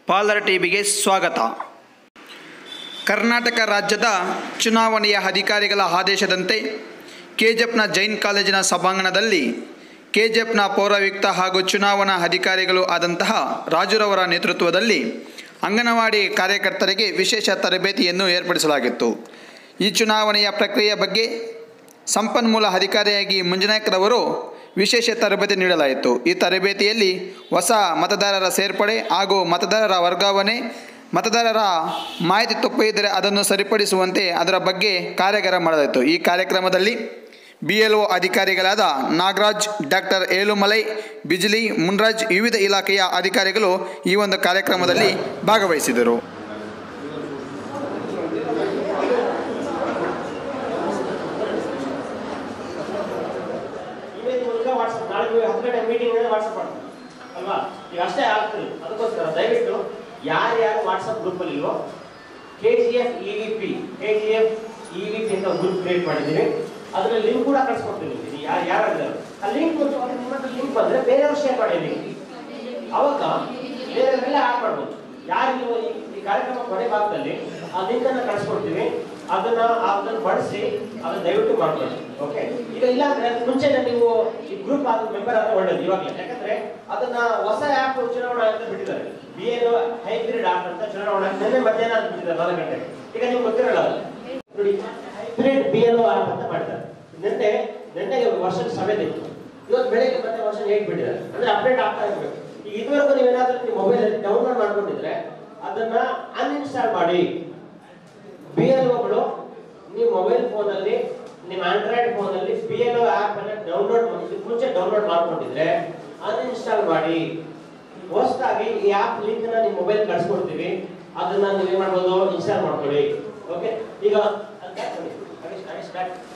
ಪಾಲರ್ ಟಿವಿಗೆ ಸ್ವಾಗತ ಕರ್ನಾಟಕ ರಾಜ್ಯದ ಚುನಾವಣೆಯ ಅಧಿಕಾರಿಗಳ ಆದೇಶದಂತೆ ಕೆಜೆಪ್ನ ಜೈನ್ ಕಾಲೇಜಿನ ಸಭಾಂಗಣದಲ್ಲಿ ಕೆಜೆಪ್ನ ಪೌರಾಯುಕ್ತ ಹಾಗೂ ಚುನಾವಣಾ ಅಧಿಕಾರಿಗಳು ಆದಂತಹ ರಾಜುರವರ ನೇತೃತ್ವದಲ್ಲಿ ಅಂಗನವಾಡಿ ಕಾರ್ಯಕರ್ತರಿಗೆ ವಿಶೇಷ ತರಬೇತಿಯನ್ನು ಏರ್ಪಡಿಸಲಾಗಿತ್ತು ಈ ಚುನಾವಣೆಯ ಪ್ರಕ್ರಿಯೆಯ ಬಗ್ಗೆ ಸಂಪನ್ಮೂಲ ಅಧಿಕಾರಿಯಾಗಿ ಮಂಜುನಾಯ್ಕರವರು ವಿಶೇಷ ತರಬೇತಿ ನೀಡಲಾಯಿತು ಈ ತರಬೇತಿಯಲ್ಲಿ ಹೊಸ ಮತದಾರರ ಸೇರ್ಪಡೆ ಹಾಗೂ ಮತದಾರರ ವರ್ಗಾವಣೆ ಮತದಾರರ ಮಾಹಿತಿ ತಪ್ಪು ಇದ್ದರೆ ಅದನ್ನು ಸರಿಪಡಿಸುವಂತೆ ಅದರ ಬಗ್ಗೆ ಕಾರ್ಯಾಗಾರ ಮಾಡಲಾಯಿತು ಈ ಕಾರ್ಯಕ್ರಮದಲ್ಲಿ ಬಿ ಎಲ್ ಒ ಅಧಿಕಾರಿಗಳಾದ ನಾಗರಾಜ್ ಡಾಕ್ಟರ್ ಏಳುಮಲೈ ಬಿಜ್ಲಿ ಮುನ್ರಾಜ್ ವಿವಿಧ ಇಲಾಖೆಯ ಅಧಿಕಾರಿಗಳು ಈ ಒಂದು ಕಾರ್ಯಕ್ರಮದಲ್ಲಿ ಭಾಗವಹಿಸಿದರು ಇಮೇಲ್ ಮೂಲಕ ವಾಟ್ಸಪ್ ನಾಳೆ ಹತ್ತು ಗಂಟೆ ಮೀಟಿಂಗ್ ವಾಟ್ಸಪ್ ಮಾಡ್ತೀವಿ ಅಲ್ವಾ ಈಗ ಅಷ್ಟೇ ಆಗ್ತದೆ ಅದಕ್ಕೋಸ್ಕರ ದಯವಿಟ್ಟು ಯಾರ್ಯಾರು ವಾಟ್ಸಪ್ ಗ್ರೂಪಲ್ಲಿ ಇಲ್ವೋ K G F E V P K G F E V P ಅಂತ ಗ್ರೂಪ್ ಕ್ರಿಯೇಟ್ ಮಾಡಿದ್ದೀವಿ ಅದರಲ್ಲಿ ಲಿಂಕ್ ಕೂಡ ಕಳ್ಸ್ಕೊಡ್ತೀನಿ ನಿಮ್ಗೆ. ಯಾರು ಯಾರಾಗಿದ್ದಾರೆ ಆ ಲಿಂಕ್ ಬಂತು ಅದು ನಿಮ್ಮ ಹತ್ರ ಲಿಂಕ್ ಬಂದ್ರೆ ಬೇರೆಯವ್ರು ಶೇರ್ ಮಾಡಿ ಲಿಂಕ್ ಅವಾಗ ಬೇರೆಯವರೆಲ್ಲ ಆಡ್ ಮಾಡ್ಬೋದು ಯಾರು ನೀವು ಈ ಈ ಕಾರ್ಯಕ್ರಮ ಕೊನೆ ಭಾಗದಲ್ಲಿ ಆ ಲಿಂಕ್ ಅನ್ನ ಕಳಿಸ್ಕೊಡ್ತೀವಿ ಅದನ್ನ ಅದನ್ನ ಬಳಸಿ ಅದನ್ನ ದಯವಿಟ್ಟು ಮಾಡ್ಕೊಳ್ಳಿ ಓಕೆ ಈಗ ಇಲ್ಲ ಅಂದ್ರೆ ಮುಂಚೆನೆ ನೀವು ಈ ಗ್ರೂಪ್ ಆದ ಮೆಂಬರ್ ಆದ್ರೆ ಒಳ್ಳೇದು ಇವಾಗಲೇ ಯಾಕಂದ್ರೆ ಅದನ್ನ ಹೊಸ ಆ್ಯಪ್ ಚುನಾವಣಾ ಅಂತ ಬಿಟ್ಟಿದ್ದಾರೆ ಬಿ ಎನ್ ಹೈಬ್ರಿಡ್ ಆಪ್ ಅಂತ ಚುನಾವಣಾ ನಿನ್ನೆ ಮಧ್ಯಾಹ್ನ ಅಂತ ಬಿಟ್ಟಿದ್ದಾರೆ ನಾಲ್ಕು ಗಂಟೆ ಈಗ ನಿಮ್ಗೆ ಗೊತ್ತಿರಲ್ಲ ಅದು. ನೋಡಿ ಹೈಬ್ರಿಡ್ ಬಿ ಎಲ್ ಆಪ್ ಅಂತ ಮಾಡಿದ್ದಾರೆ ನಿನ್ನೆ ನಿನ್ನೆ ವರ್ಷನ್ ಸೆವೆನ್ ಇತ್ತು ಇವತ್ತು ಬೆಳಗ್ಗೆ ಮತ್ತೆ ವರ್ಷನ್ ಏಟ್ ಬಿಟ್ಟಿದ್ದಾರೆ ಅಂದ್ರೆ ಅಪ್ಡೇಟ್ ಆಗ್ತಾ ಇರ್ಬೇಕು ಈಗ ಇದುವರೆಗೂ ನೀವೇನಾದ್ರೂ ನಿಮ್ಮ ಮೊಬೈಲ್ ಅಲ್ಲಿ ಡೌನ್ಲೋಡ್ ಮಾಡ್ಕೊಂಡಿದ್ರೆ ಅದನ್ನ ಅನ್ಇನ್ಸ್ಟಾಲ್ ಮಾಡಿ ಬಿ ಎಲ್ ಒಗಳು ನಿಮ್ಮ ಮೊಬೈಲ್ ಫೋನ್ ಅಲ್ಲಿ ನಿಮ್ಮ ಆಂಡ್ರಾಯ್ಡ್ ಫೋನ್ ಅಲ್ಲಿ ಬಿ ಎಲ್ ಆಪ್ ಅನ್ನ ಡೌನ್ಲೋಡ್ ಮಾಡಿ ಮುಂಚೆ ಡೌನ್ಲೋಡ್ ಮಾಡ್ಕೊಂಡಿದ್ರೆ ಅನ್ಇನ್ಸ್ಟಾಲ್ ಮಾಡಿ ಹೊಸದಾಗಿ ಈ ಆಪ್ ಲಿಂಕ್ ನ ನಿಮ್ಮ ಮೊಬೈಲ್ ಕಳ್ಸ್ಕೊಡ್ತೀವಿ ಅದನ್ನ ನೀವು ಏನ್ ಮಾಡ್ಬೋದು ಇನ್ಸ್ಟಾಲ್ ಮಾಡ್ಕೊಳ್ಳಿ ಓಕೆ ಈಗ ಅದ್ back ಬನ್ನಿ. ಹರೀಶ್, ಹರೀಶ್ back.